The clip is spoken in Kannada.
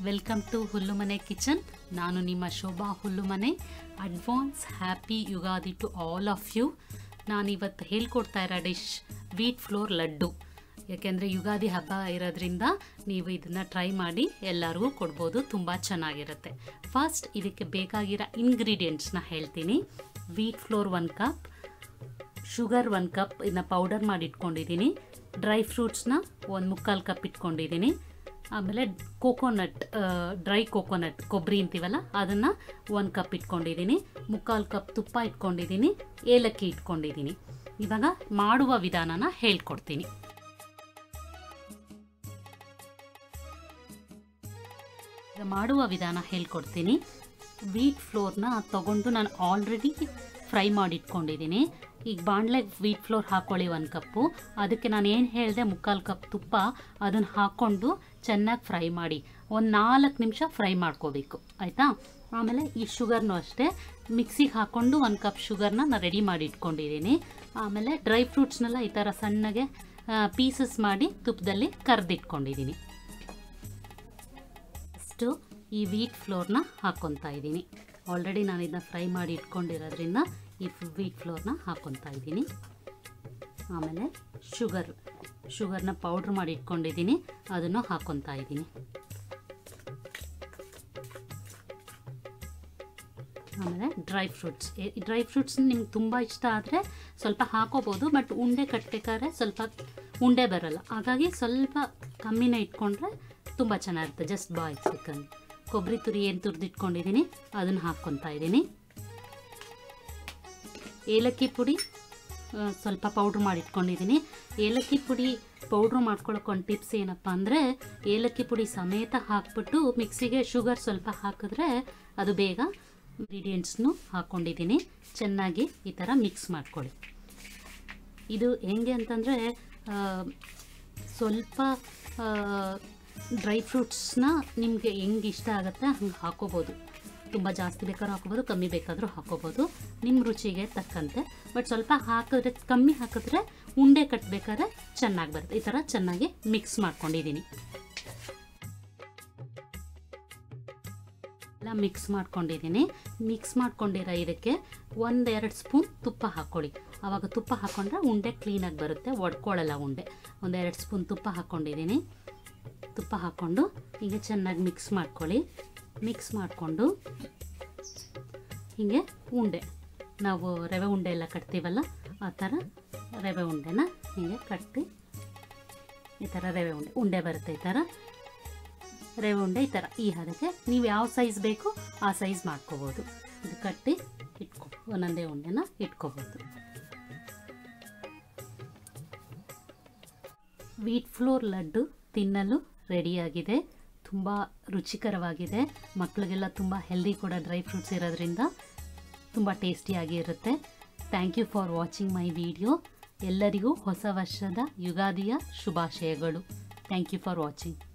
ವೆಲ್ಕಮ್ ಟು ಹುಲ್ಲುಮನೆ ಕಿಚನ್ ನಾನು ನಿಮ್ಮ Shobha Hullumane advance happy Ugadi to all of you ನಾನಿವತ್ತು ಹೇಳ್ಕೊಡ್ತಾ ಇರೋ ಡಿಶ್ ವೀಟ್ ಫ್ಲೋರ್ ಲಡ್ಡು ಯಾಕೆಂದರೆ ಯುಗಾದಿ ಹಬ್ಬ ಇರೋದ್ರಿಂದ ನೀವು ಇದನ್ನು ಟ್ರೈ ಮಾಡಿ ಎಲ್ಲರಿಗೂ ಕೊಡ್ಬೋದು ತುಂಬ ಚೆನ್ನಾಗಿರುತ್ತೆ ಫಸ್ಟ್ ಇದಕ್ಕೆ ಬೇಕಾಗಿರೋ ಇಂಗ್ರೀಡಿಯೆಂಟ್ಸ್ನ ಹೇಳ್ತೀನಿ wheat flour one cup sugar ಒಂದು ಕಪ್ ಇದನ್ನ ಪೌಡರ್ ಮಾಡಿ ಇಟ್ಕೊಂಡಿದ್ದೀನಿ ಡ್ರೈ ಫ್ರೂಟ್ಸ್ನ ಒಂದು ಮುಕ್ಕಾಲು ಕಪ್ ಇಟ್ಕೊಂಡಿದ್ದೀನಿ ಆಮೇಲೆ ಕೋಕೋನಟ್ ಡ್ರೈ ಕೋಕೋನಟ್ ಕೊಬ್ಬರಿ ಅಂತೀವಲ್ಲ ಅದನ್ನು ಒಂದು ಕಪ್ ಇಟ್ಕೊಂಡಿದ್ದೀನಿ ಮುಕ್ಕಾಲು ಕಪ್ ತುಪ್ಪ ಇಟ್ಕೊಂಡಿದ್ದೀನಿ ಏಲಕ್ಕಿ ಇಟ್ಕೊಂಡಿದ್ದೀನಿ ಇವಾಗ ಮಾಡುವ ವಿಧಾನನ ಹೇಳ್ಕೊಡ್ತೀನಿ ಈಗ ಮಾಡುವ ವಿಧಾನ ಹೇಳ್ಕೊಡ್ತೀನಿ ವೀಟ್ ಫ್ಲೋರ್ನ ತಗೊಂಡು ನಾನು ಆಲ್ರೆಡಿ ಫ್ರೈ ಮಾಡಿ ಇಟ್ಕೊಂಡಿದ್ದೀನಿ ಈಗ ಬಾಣಲೆಗೆ ವೀಟ್ ಫ್ಲೋರ್ ಹಾಕ್ಕೊಳ್ಳಿ ಒಂದು ಕಪ್ಪು ಅದಕ್ಕೆ ನಾನು ಏನು ಹೇಳಿದೆ ಮುಕ್ಕಾಲು ಕಪ್ ತುಪ್ಪ ಅದನ್ನು ಹಾಕ್ಕೊಂಡು ಚೆನ್ನಾಗಿ ಫ್ರೈ ಮಾಡಿ ಒಂದು ನಾಲ್ಕು ನಿಮಿಷ ಫ್ರೈ ಮಾಡ್ಕೋಬೇಕು ಆಯಿತಾ ಆಮೇಲೆ ಈ ಶುಗರ್ನೂ ಅಷ್ಟೇ ಮಿಕ್ಸಿಗೆ ಹಾಕ್ಕೊಂಡು ಒಂದು ಕಪ್ ಶುಗರ್ನ ನಾನು ರೆಡಿ ಮಾಡಿ ಇಟ್ಕೊಂಡಿದ್ದೀನಿ ಆಮೇಲೆ ಡ್ರೈ ಫ್ರೂಟ್ಸ್ನೆಲ್ಲ ಈ ಥರ ಸಣ್ಣಗೆ ಪೀಸಸ್ ಮಾಡಿ ತುಪ್ಪದಲ್ಲಿ ಕರೆದಿಟ್ಕೊಂಡಿದ್ದೀನಿ ಫಸ್ಟು ಈ ವೀಟ್ ಫ್ಲೋರ್ನ ಹಾಕ್ಕೊತಾ ಇದ್ದೀನಿ ಆಲ್ರೆಡಿ ನಾನು ಇದನ್ನ ಫ್ರೈ ಮಾಡಿ ಇಟ್ಕೊಂಡಿರೋದ್ರಿಂದ ಈ ವೀಟ್ ಫ್ಲೋರ್ನ ಹಾಕ್ಕೊತಾ ಇದ್ದೀನಿ ಆಮೇಲೆ ಶುಗರ್ ಶುಗರ್ನ ಪೌಡ್ರ್ ಮಾಡಿ ಇಟ್ಕೊಂಡಿದ್ದೀನಿ ಅದನ್ನು ಹಾಕ್ಕೊತಾ ಇದ್ದೀನಿ ಆಮೇಲೆ ಡ್ರೈ ಫ್ರೂಟ್ಸ್ ಡ್ರೈ ಫ್ರೂಟ್ಸ್ ನಿಮ್ಗೆ ತುಂಬ ಇಷ್ಟ ಆದರೆ ಸ್ವಲ್ಪ ಹಾಕೋಬೋದು ಬಟ್ ಉಂಡೆ ಕಟ್ಟಬೇಕಾದ್ರೆ ಸ್ವಲ್ಪ ಉಂಡೆ ಬರಲ್ಲ ಹಾಗಾಗಿ ಸ್ವಲ್ಪ ಕಮ್ಮಿನೇ ಇಟ್ಕೊಂಡ್ರೆ ತುಂಬ ಚೆನ್ನಾಗಿರುತ್ತೆ ಜಸ್ಟ್ ಬಾಯ್ಸ್ ಚಿಕನ್ ಕೊಬ್ಬರಿ ತುರಿ ಏನು ತುರಿದಿಟ್ಕೊಂಡಿದ್ದೀನಿ ಅದನ್ನು ಹಾಕ್ಕೊತಾ ಇದ್ದೀನಿ ಏಲಕ್ಕಿ ಪುಡಿ ಆ, ಸ್ವಲ್ಪ ಪೌಡ್ರ್ ಮಾಡಿ ಇಟ್ಕೊಂಡಿದ್ದೀನಿ ಏಲಕ್ಕಿ ಪುಡಿ ಪೌಡ್ರ್ ಮಾಡ್ಕೊಳ್ಳೋಕೆ ಒಂದು ಟಿಪ್ಸ್ ಏನಪ್ಪ ಅಂದರೆ ಏಲಕ್ಕಿ ಪುಡಿ ಸಮೇತ ಹಾಕ್ಬಿಟ್ಟು ಮಿಕ್ಸಿಗೆ ಶುಗರ್ ಸ್ವಲ್ಪ ಹಾಕಿದ್ರೆ ಅದು ಬೇಗ ಇಂಗ್ರೀಡಿಯೆಂಟ್ಸ್ನು ಹಾಕ್ಕೊಂಡಿದ್ದೀನಿ ಚೆನ್ನಾಗಿ ಈ ಥರ ಮಿಕ್ಸ್ ಮಾಡ್ಕೊಳ್ಳಿ ಇದು ಹೆಂಗೆ ಅಂತಂದರೆ ಸ್ವಲ್ಪ ಡ್ರೈ ಫ್ರೂಟ್ಸ್ನ ನಿಮಗೆ ಹೆಂಗೆ ಇಷ್ಟ ಆಗುತ್ತೆ ಹಂಗೆ ಹಾಕೋಬೋದು ತುಂಬ ಜಾಸ್ತಿ ಬೇಕಾದ್ರೂ ಹಾಕೋಬೋದು ಕಮ್ಮಿ ಬೇಕಾದರೂ ಹಾಕೋಬೋದು ನಿಮ್ಮ ರುಚಿಗೆ ತಕ್ಕಂತೆ ಬಟ್ ಸ್ವಲ್ಪ ಹಾಕಿದ್ರೆ ಕಮ್ಮಿ ಹಾಕಿದ್ರೆ ಉಂಡೆ ಕಟ್ಟಬೇಕಾದ್ರೆ ಚೆನ್ನಾಗಿ ಬರುತ್ತೆ ಈ ಥರ ಚೆನ್ನಾಗಿ ಮಿಕ್ಸ್ ಮಾಡ್ಕೊಂಡಿದ್ದೀನಿ ಎಲ್ಲ ಮಿಕ್ಸ್ ಮಾಡ್ಕೊಂಡಿದ್ದೀನಿ ಮಿಕ್ಸ್ ಮಾಡ್ಕೊಂಡಿರೋ ಇದಕ್ಕೆ ಒಂದೆರಡು ಸ್ಪೂನ್ ತುಪ್ಪ ಹಾಕ್ಕೊಳ್ಳಿ ಆವಾಗ ತುಪ್ಪ ಹಾಕ್ಕೊಂಡ್ರೆ ಉಂಡೆ ಕ್ಲೀನಾಗಿ ಬರುತ್ತೆ ಒಡ್ಕೊಳ್ಳಲ್ಲ ಉಂಡೆ ಒಂದೆರಡು ಸ್ಪೂನ್ ತುಪ್ಪ ಹಾಕ್ಕೊಂಡಿದ್ದೀನಿ ತುಪ್ಪ ಹಾಕ್ಕೊಂಡು ಹೀಗೆ ಚೆನ್ನಾಗಿ ಮಿಕ್ಸ್ ಮಾಡ್ಕೊಳ್ಳಿ ಮಿಕ್ಸ್ ಮಾಡಿಕೊಂಡು ಹೀಗೆ ಉಂಡೆ ನಾವು ರವೆ ಉಂಡೆ ಎಲ್ಲ ಕಟ್ತೀವಲ್ಲ ಆ ಥರ ರವೆ ಉಂಡೆನ ಹೀಗೆ ಕಟ್ಟಿ ಈ ಥರ ರವೆ ಉಂಡೆ ಉಂಡೆ ಬರುತ್ತೆ ಈ ಥರ ರವೆ ಉಂಡೆ ಈ ಥರ ಈ ಹದಕ್ಕೆ ನೀವು ಯಾವ ಸೈಜ್ ಬೇಕು ಆ ಸೈಜ್ ಮಾಡ್ಕೋಬೋದು ಇದು ಕಟ್ಟಿ ಇಟ್ಕೊ ಒಂದೊಂದೇ ಉಂಡೆನ ಇಟ್ಕೋಬೋದು ವೀಟ್ ಫ್ಲೋರ್ ಲಡ್ಡು ತಿನ್ನಲು ರೆಡಿಯಾಗಿದೆ ತುಂಬ ರುಚಿಕರವಾಗಿದೆ ಮಕ್ಕಳಿಗೆಲ್ಲ ತುಂಬ ಹೆಲ್ದಿ ಕೂಡ ಡ್ರೈ ಫ್ರೂಟ್ಸ್ ಇರೋದ್ರಿಂದ ತುಂಬ ಟೇಸ್ಟಿಯಾಗಿ ಇರುತ್ತೆ thank you for watching my video ಎಲ್ಲರಿಗೂ ಹೊಸ ವರ್ಷದ ಯುಗಾದಿಯ ಶುಭಾಶಯಗಳು ಥ್ಯಾಂಕ್ ಯು ಫಾರ್ ವಾಚಿಂಗ್